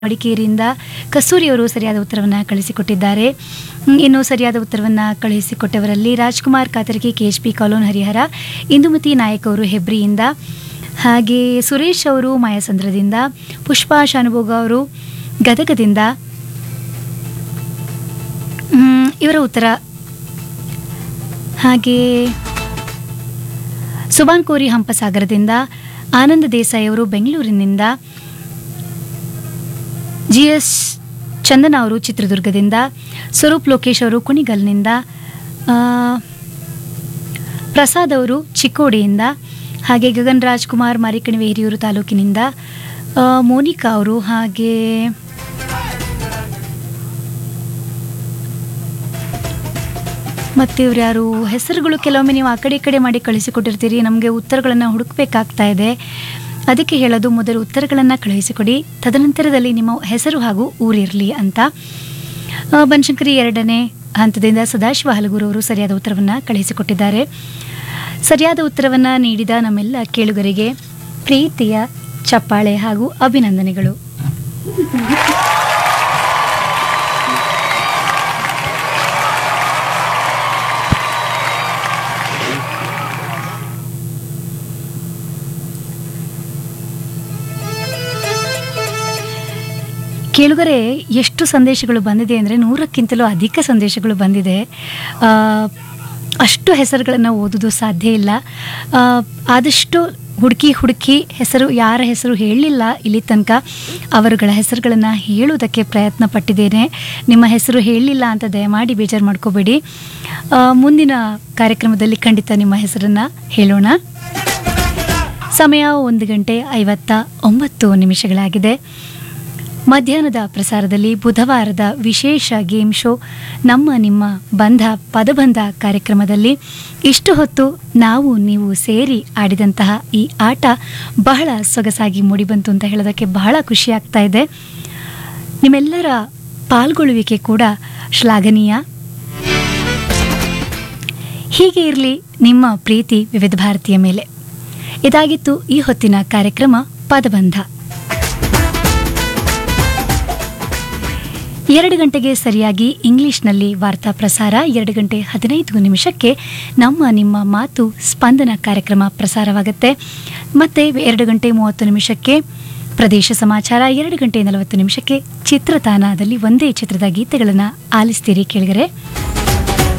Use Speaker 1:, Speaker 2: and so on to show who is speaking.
Speaker 1: ಮಡಿಕೇರಿಯಿಂದ ಕಸ್ತೂರಿಯವರು ಸರಿಯಾದ ಉತ್ತರವನ್ನು ಕಳಿಸಿಕೊಟ್ಟಿದ್ದಾರೆ ಹ್ಮ್, ಇನ್ನು ಸರಿಯಾದ ಉತ್ತರವನ್ನು ಕಳಿಸಿಕೊಟ್ಟವರಲ್ಲಿ Rajkumar Katargi K H P colony Harihara Indumati Nayak ಅವರು ಹೆಬ್ರಿಯಿಂದ ಹಾಗೆ ಸುರೇಶ್ ಅವರು ಮಾಯಸಂದ್ರದಿಂದ ಪುಷ್ಪಾ ಶಾನುಭೋಗ ಅವರು ಗದಗದಿಂದ ಹ್ಮ್, ಇವರ ಉತ್ತರ ಹಾಗೆ ಸುಬಾನ್ ಕೋರಿ ಹಂಪಸಾಗರದಿಂದ ಆನಂದ ದೇಸಾಯಿ ಅವರು ಬೆಂಗಳೂರಿನಿಂದ ಜಿ ಎಸ್ ಚಂದನ ಅವರು ಚಿತ್ರದುರ್ಗದಿಂದ ಸ್ವರೂಪ್ ಲೋಕೇಶ್ ಅವರು ಕುಣಿಗಲ್ನಿಂದ ಆ, ಪ್ರಸಾದ್ ಅವರು ಚಿಕ್ಕೋಡಿಯಿಂದ ಹಾಗೆ ಗಗನ್ ರಾಜ್ಕುಮಾರ್ ಮಾರಿಕಣಿವೆ ಹಿರಿಯೂರು ತಾಲೂಕಿನಿಂದ ಆ, ಮೋನಿಕಾ ಅವರು ಹಾಗೆ ಮತ್ತು ಇವ್ರು ಯಾರು ಹೆಸರುಗಳು ಕೆಲವೊಮ್ಮೆ ನೀವು ಆ ಕಡೆ ಈ ಕಡೆ ಮಾಡಿ ಕಳಿಸಿಕೊಟ್ಟಿರ್ತೀರಿ ನಮಗೆ ಉತ್ತರಗಳನ್ನು ಹುಡುಕಬೇಕಾಗ್ತಾ ಇದೆ ಅದಕ್ಕೆ ಹೇಳೋದು ಮೊದಲು ಉತ್ತರಗಳನ್ನು ಕಳುಹಿಸಿಕೊಡಿ ತದನಂತರದಲ್ಲಿ ನಿಮ್ಮ ಹೆಸರು ಹಾಗೂ ಊರಿರಲಿ ಅಂತ ಆ, ಬನಶಂಕರಿ ಎರಡನೇ ಹಂತದಿಂದ ಸದಾಶಿವ ಹಲಗೂರು ಅವರು ಸರಿಯಾದ ಉತ್ತರವನ್ನು ಕಳುಹಿಸಿಕೊಟ್ಟಿದ್ದಾರೆ ಸರಿಯಾದ ಉತ್ತರವನ್ನು ನೀಡಿದ ನಮ್ಮೆಲ್ಲ ಕೇಳುಗರಿಗೆ ಪ್ರೀತಿಯ ಚಪ್ಪಾಳೆ ಹಾಗೂ ಅಭಿನಂದನೆಗಳು ಕೇಳುಗರೆ ಎಷ್ಟು ಸಂದೇಶಗಳು ಬಂದಿದೆ ಅಂದರೆ ನೂರಕ್ಕಿಂತಲೂ ಅಧಿಕ ಸಂದೇಶಗಳು ಬಂದಿದೆ ಆ, ಅಷ್ಟು ಹೆಸರುಗಳನ್ನು ಓದೋದು ಸಾಧ್ಯ ಇಲ್ಲ ಆ, ಆದಷ್ಟು ಹುಡುಕಿ ಹುಡುಕಿ ಹೆಸರು ಯಾರ ಹೆಸರು ಹೇಳಲಿಲ್ಲ ಇಲ್ಲಿ ತನಕ ಅವರುಗಳ ಹೆಸರುಗಳನ್ನು ಹೇಳುವುದಕ್ಕೆ ಪ್ರಯತ್ನ ಪಟ್ಟಿದ್ದೇನೆ ನಿಮ್ಮ ಹೆಸರು ಹೇಳಲಿಲ್ಲ ಅಂತ ದಯಮಾಡಿ ಬೇಜಾರು ಮಾಡ್ಕೋಬೇಡಿ ಆ, ಮುಂದಿನ ಕಾರ್ಯಕ್ರಮದಲ್ಲಿ ಖಂಡಿತ ನಿಮ್ಮ ಹೆಸರನ್ನು ಹೇಳೋಣ ಸಮಯ ಒಂದು ಗಂಟೆ ಐವತ್ತ ಒಂಬತ್ತು ನಿಮಿಷಗಳಾಗಿದೆ ಮಧ್ಯಾಹ್ನದ ಪ್ರಸಾರದಲ್ಲಿ ಬುಧವಾರದ ವಿಶೇಷ ಗೇಮ್ ಶೋ ನಮ್ಮ ನಿಮ್ಮ ಬಂಧ ಪದಬಂಧ ಕಾರ್ಯಕ್ರಮದಲ್ಲಿ ಇಷ್ಟು ಹೊತ್ತು ನಾವು ನೀವು ಸೇರಿ ಆಡಿದಂತಹ ಈ ಆಟ ಬಹಳ ಸೊಗಸಾಗಿ ಮೂಡಿಬಂತು ಅಂತ ಹೇಳೋದಕ್ಕೆ ಬಹಳ ಖುಷಿ ಆಗ್ತಾ ಇದೆ ನಿಮ್ಮೆಲ್ಲರ ಪಾಲ್ಗೊಳ್ಳುವಿಕೆ ಕೂಡ ಶ್ಲಾಘನೀಯ ಹೀಗೆ ಇರಲಿ ನಿಮ್ಮ ಪ್ರೀತಿ ವಿವಿಧ ಭಾರತೀಯ ಮೇಲೆ ಇದಾಗಿತ್ತು ಈ ಹೊತ್ತಿನ ಕಾರ್ಯಕ್ರಮ ಪದಬಂಧ ಎರಡು ಗಂಟೆಗೆ ಸರಿಯಾಗಿ ಇಂಗ್ಲಿಷ್ನಲ್ಲಿ ವಾರ್ತಾ ಪ್ರಸಾರ ಎರಡು ಗಂಟೆ ಹದಿನೈದು ನಿಮಿಷಕ್ಕೆ ನಮ್ಮ ನಿಮ್ಮ ಮಾತು ಸ್ಪಂದನ ಕಾರ್ಯಕ್ರಮ ಪ್ರಸಾರವಾಗುತ್ತೆ ಮತ್ತೆ ಎರಡು ಗಂಟೆ ಮೂವತ್ತು ನಿಮಿಷಕ್ಕೆ ಪ್ರದೇಶ ಸಮಾಚಾರ ಎರಡು ಗಂಟೆ ನಲವತ್ತು ನಿಮಿಷಕ್ಕೆ ಚಿತ್ರತಾನದಲ್ಲಿ ಒಂದೇ ಚಿತ್ರದ ಗೀತೆಗಳನ್ನು ಆಲಿಸ್ತೀರಿ ಕೇಳಿದರೆ